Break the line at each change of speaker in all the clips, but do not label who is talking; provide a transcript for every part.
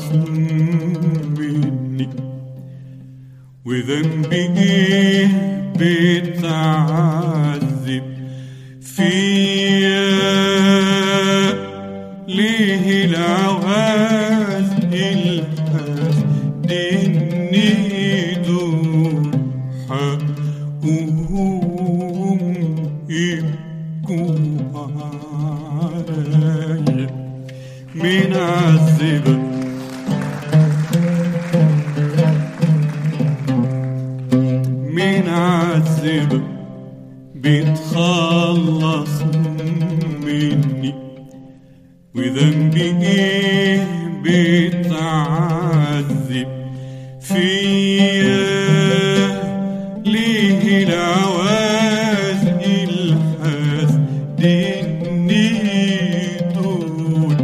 مني وذنبي ايه بتعذب فيا ليه العواز الحاس دني دون حقهم يبكوا عليا من عذبك من عذبك بتخلص مني وذنبي ايه بتعذب فيا ليه العواز الحاس دني دول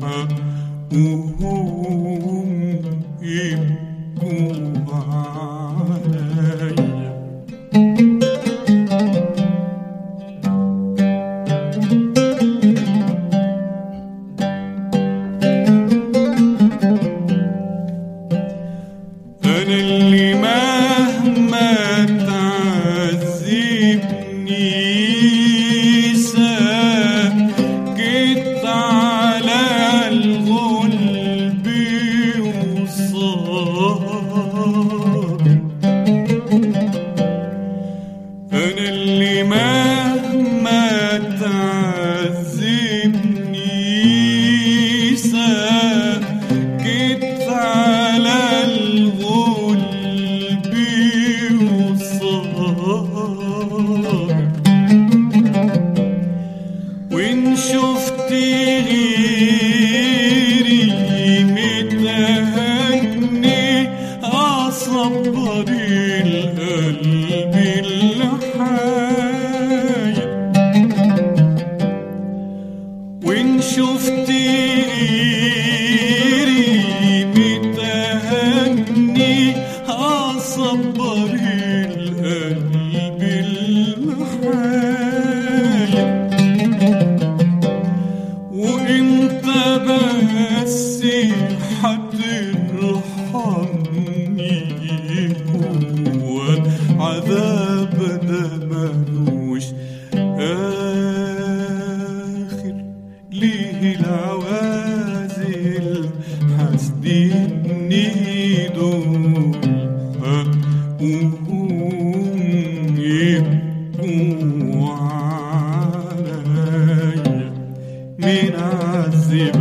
حقهم يبكوا عليا أنا اللي مهما تعذبني سكت على الغلب وصار أنا اللي مهما تعذبني سكت على الغلب وصار وإن شفت غيري متهني أصبر القلب الحي وإن شفت غيري متهني أصبر القلب الحي وانت بس هترحمني هو العذاب ده ملوش اخر ليه العوازل حاسدني دول حقهم يبكوا عليا من عذب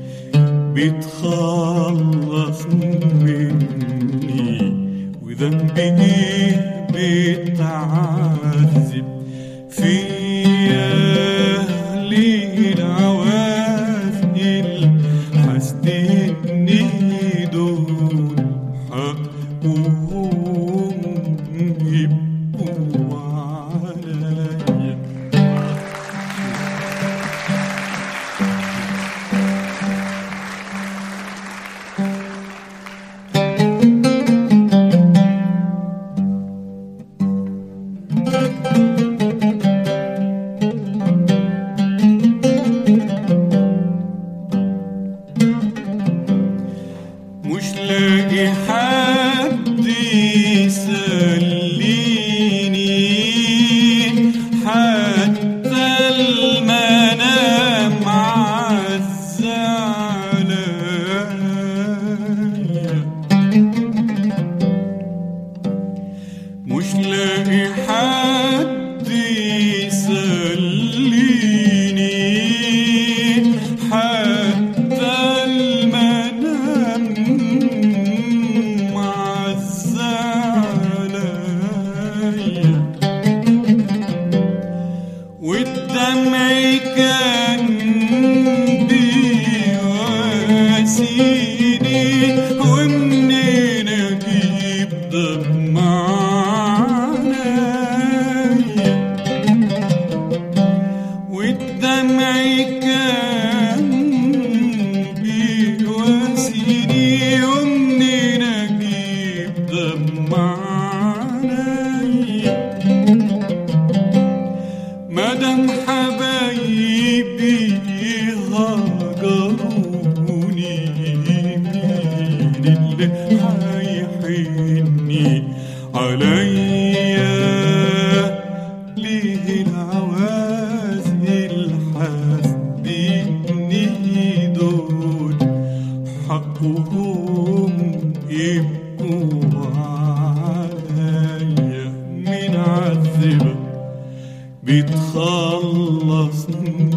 بتخلص مني وذنبي ايه بتعذب فيا ليه العوازل حسدني دول حقهم يبقوا عليا مش لاقي حد يسليني حتى المنام عز عليا مش لاقي حد يسليني حتى المنام عز عليا والدمع كان بيواسيني ومنين اجيب دمع عليا والدمع كان بيواسيني ومنين اجيب دمع عليا مدام حبايبي هجروني مين هيحني عليا ليه العوازل حاسدني دول حقهم يبقوا عليا من عذبك بتخلصني